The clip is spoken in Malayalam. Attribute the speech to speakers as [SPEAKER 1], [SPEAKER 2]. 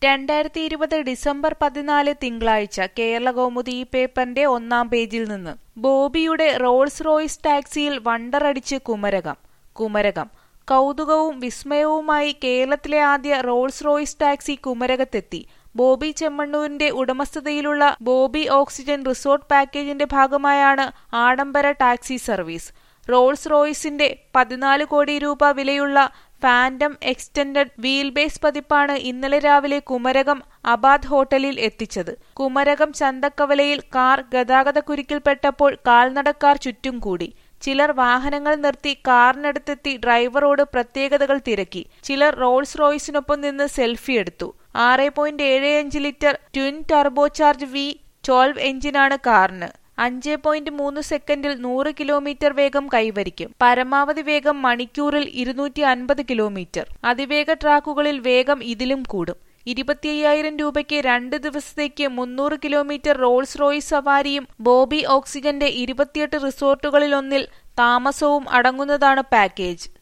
[SPEAKER 1] രണ്ടായിരത്തി ഇരുപത് ഡിസംബർ പതിനാല് തിങ്കളാഴ്ച കേരളകൗമുദി ഈ പേപ്പറിന്റെ ഒന്നാം പേജിൽ നിന്ന് ബോബിയുടെ റോൾസ് റോയ്സ് ടാക്സിയിൽ വണ്ടറടിച്ച് കുമരകം കുമരകം കൗതുകവും വിസ്മയവുമായി കേരളത്തിലെ ആദ്യ റോൾസ് റോയ്സ് ടാക്സി കുമരകത്തെത്തി ബോബി ചെമ്മണ്ണൂരിന്റെ ഉടമസ്ഥതയിലുള്ള ബോബി ഓക്സിജൻ റിസോർട്ട് പാക്കേജിന്റെ ഭാഗമായാണ് ആഡംബര ടാക്സി സർവീസ് റോൾസ് റോയ്സിന്റെ പതിനാല് കോടി രൂപ വിലയുള്ള ഫാന്റം എക്സ്റ്റൻഡഡ് വീൽ ബേസ് പതിപ്പാണ് ഇന്നലെ രാവിലെ കുമരകം അബാദ് ഹോട്ടലിൽ എത്തിച്ചത് കുമരകം ചന്തക്കവലയിൽ കാർ ഗതാഗതക്കുരുക്കിൽപ്പെട്ടപ്പോൾ കാൽനടക്കാർ ചുറ്റും കൂടി ചിലർ വാഹനങ്ങൾ നിർത്തി കാറിനടുത്തെത്തി ഡ്രൈവറോട് പ്രത്യേകതകൾ തിരക്കി ചിലർ റോൾസ് റോയ്സിനൊപ്പം നിന്ന് സെൽഫി എടുത്തു ആറ് പോയിന്റ് ഏഴ് അഞ്ച് litre twin turbocharge V twelve എഞ്ചിനാണ് കാറിന് അഞ്ച് പോയിന്റ് മൂന്ന് സെക്കൻഡിൽ നൂറ് കിലോമീറ്റർ വേഗം കൈവരിക്കും പരമാവധി വേഗം മണിക്കൂറിൽ ഇരുന്നൂറ്റി അൻപത് കിലോമീറ്റർ അതിവേഗ ട്രാക്കുകളിൽ വേഗം ഇതിലും കൂടും ഇരുപത്തിയ്യായിരം രൂപയ്ക്ക് രണ്ട് ദിവസത്തേക്ക് മുന്നൂറ് കിലോമീറ്റർ റോൾസ് റോയ്സ് സവാരിയും ബോബി ഓക്സിജന്റെ ഇരുപത്തിയെട്ട് റിസോർട്ടുകളിലൊന്നിൽ താമസവും അടങ്ങുന്നതാണ് പാക്കേജ്